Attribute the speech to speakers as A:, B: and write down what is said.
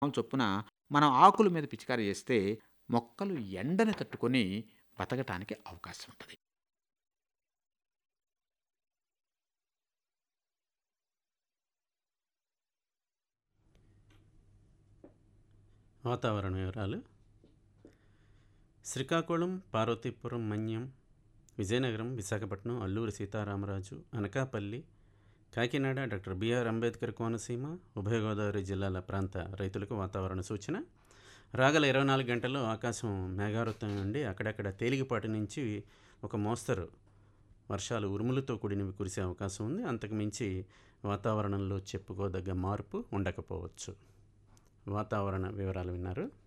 A: చొప్పున మనం ఆకుల మీద పిచికారీ చేస్తే మొక్కలు ఎండని తట్టుకొని బతకటానికి అవకాశం ఉంటుంది
B: వాతావరణ వివరాలు శ్రీకాకుళం పార్వతీపురం మన్యం విజయనగరం విశాఖపట్నం అల్లూరి సీతారామరాజు అనకాపల్లి కాకినాడ డాక్టర్ బిఆర్ అంబేద్కర్ కోనసీమ ఉభయ గోదావరి జిల్లాల ప్రాంత రైతులకు వాతావరణ సూచన రాగల ఇరవై నాలుగు గంటల్లో ఆకాశం మేఘావృతం నుండి అక్కడక్కడ తేలికపాటి నుంచి ఒక మోస్తరు వర్షాలు ఉరుములతో కూడినవి కురిసే అవకాశం ఉంది అంతకుమించి వాతావరణంలో చెప్పుకోదగ్గ మార్పు ఉండకపోవచ్చు వాతావరణ వివరాలు విన్నారు